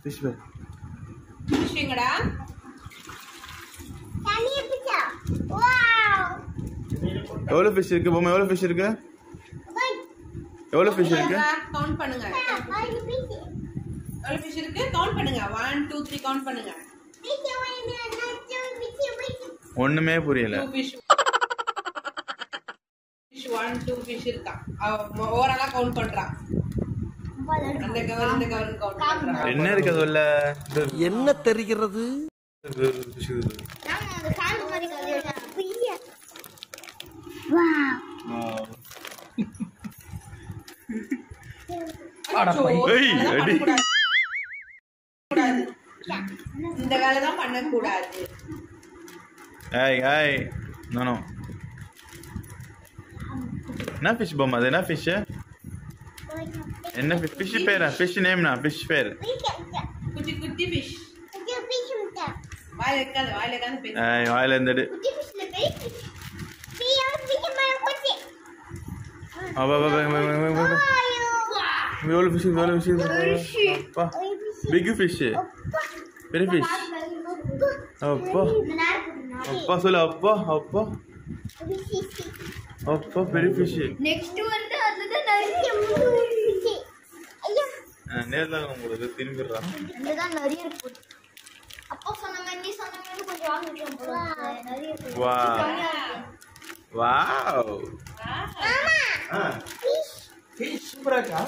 Fish பேர் ஃபிஷ்ஷுங்கடா தண்ணியை பிடிச்சா வாவ் எவ்வளோ ஃபிஷ் இருக்கு பொம்மை எவ்வளோ ஃபிஷ் இருக்கு போய் எவ்வளோ ஃபிஷ் இருக்கு கவுண்ட் பண்ணுங்க போய் பிடிச்சு எவ்வளோ ஃபிஷ் இருக்கு கவுண்ட் பண்ணுங்க ஒன் டூ த்ரீ கவுண்ட் பண்ணுங்க பிடிச்சு போய் நான் பிடிச்சு பிடிச்சு ஒண்ணுமே புரியல two fish fish one two fish இருக்கா அவ ஓவராலா கவுண்ட் பண்றா அந்த கவர் இந்த கவர் கவுண்ட் பண்றா என்ன இருக்கு சொல்ல என்ன தெரிகிறது நான் அந்த கால் மாதிரி கழுவிட்டேன் பிடிச்சு வாவ் அச்சோ, ஏய், அதெல்லாம் அடி. பண்ணக்கூடாது. கூடாது. இந்த வேலை தான் பண்ணக்கூடாது ஏய் ஏய் நோ நோ என்ன ஃபிஷ் பொம்மை அது என்ன ஃபிஷ் என்ன ஃபிஷ் ஃபிஷ் பேரா ஃபிஷ் நேம்னா ஃபிஷ் பேர் குட்டி குட்டி ஃபிஷ் பிடிச்சு பிடிச்சு முட்டை வாயில இருக்காது வாயில இருக்காது பேசு ஏய் வாயில இருந்துடு குட்டி ஃபிஷ்ல பெரிய ஃபிஷ் பிரியா பிடிச்சு மேல போச்சு அப்பா அப்பா அப்பா ஐயோ எவ்வளோ ஃபிஷ் எவ்வளோ ஃபிஷ் அப்பா பிக் ஃபிஷ் பெரிய ஃபிஷ் அப்பா அப்பா சொல்லு அப்பா அப்பா அப்பா பெரிய ஃபிஷ் நெக்ஸ்ட் வந்து அதுதான் நிறைய இருக்கு ஐயா நேரில் உங்களுக்கு திரும்பிடுறான் அதுதான் நிறைய இருக்கு அப்பா சொன்ன மாதிரி நீ சொன்ன மாதிரி கொஞ்சம் வாங்கிட்டோம் போல நிறைய இருக்கு வா கம்மியா இருக்கு வாவ் மாமா சூப்பரா இருக்கா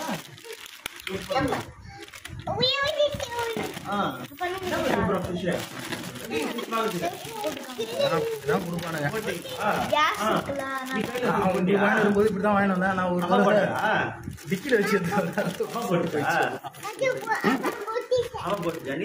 உயிர் வந்து ஆ சூப்பரா ஃபிஷ் இதான் கொடுப்பானுங்க கேஸ் இருக்குல்ல நான் அவன் நீ வாங்கிட்டு வரும்போது இப்படி தான் வாங்கிட்டு வந்தேன் நான் ஒரு தடவை டிக்கில வச்சிருந்தேன் அது போ- அது போட்டுட்டேன்.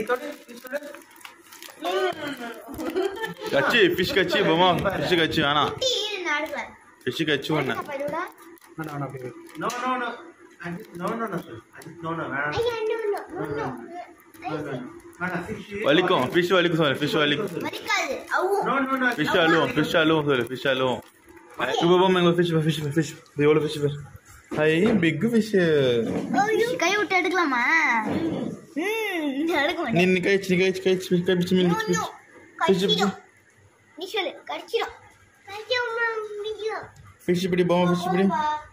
கச்சி ஃபிஷ் கச்சி பொம்மா ஃபிஷ் கச்சி வேணாம் குட்டி இரு, நான் அடுக்குறேன். ஃபிஷ் கச்சி ஒன்று அப்பா இதுடா. வேணாம் வேணாம் அப்படி No, no, no. I did, no, no, no, sir. I did, no, no, வேணாம். ஐயா, no, no, no, no. No, no. வேணாம், fish. வலிக்கும் ஃபிஷ் வலிக்கும் சொல்லு ஃபிஷ் வலிக்கும் வலிக்காது. அவ்வு. No, no, no. ஃபிஷ் அழுவும் ஃபிஷ் அழுவும் சொல்லு ஃபிஷ் அழுவும் இப்போ பொம்மை எங்கள் ஃபிஷ் ஃபிஷ் ஃபிஷ் எவ்வளோ ஃபிஷ் பேர் ஐ பிக் ஃபிஷ் கை விட்டு எடுக்கலாமா ம், எடுக்க நீ மாட்டேன் நீ கழிச்சு நீ கழிச்சு கழிச்சு கை பிடிச்சி மீன் பிடிச்சி No, no. ஃபிஷ் கடிச்சிடும். நீ சொல்லு கடிச்சிடும் கடிச்சிடும். ஃபிஷ் பிடி பொம்மை ஃபிஷ் பிடி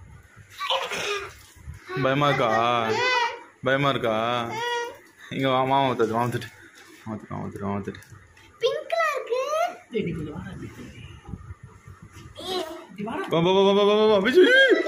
பயமா இருக்கா பயமா இருக்கா இங்கே வா மாமா தட்டு மாமா தட்டு மாமா தட்டு மாமா தட்டு மாமா தட்டு பிங்க்ல இருக்கு ஏய், வா வா வா வா வா வா வா ஃபிஷ்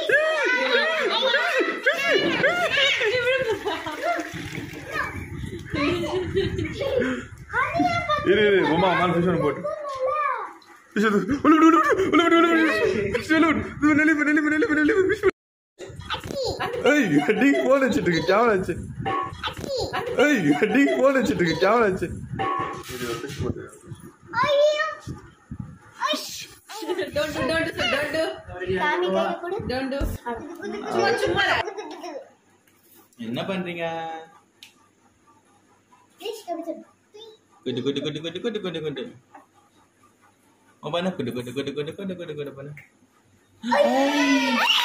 ஹரியா பாத்து இரு இரு பொம்மா அம்மா ஃபிஷ் ஒன்று போட்டு ஃபிஷ் அது உள்ள விடு உள்ள விடு உள்ள விடு உள்ள விடு ஃபிஷ் உள்ள விடு இது நெல்லி நெல்லி நெல்லி நெல்லி ஃபிஷ் அச்சி ஏய் அடி போன் வச்சிட்டு இருக்கு கேமரா வச்சு அச்சி ஏய் அடி போன் வச்சிட்டு இருக்கு கேமரா வச்சு இது ஒரு ஃபிஷ் போட்டு ஐயோ ஐஷ் don't do don't do don't do சாமி கையில கொடு டோன்ட் டு சும்மா சும்மா என்ன பண்றீங்க ப்ளீஸ் கவிதை குட்டு குட்டு குட்டு குட்டு குட்டு குட்டு குட்டு ஓ பண்ண குட்டு குட்டு குட்டு குட்டு குட்டு குட்டு குட்டு பண்ணு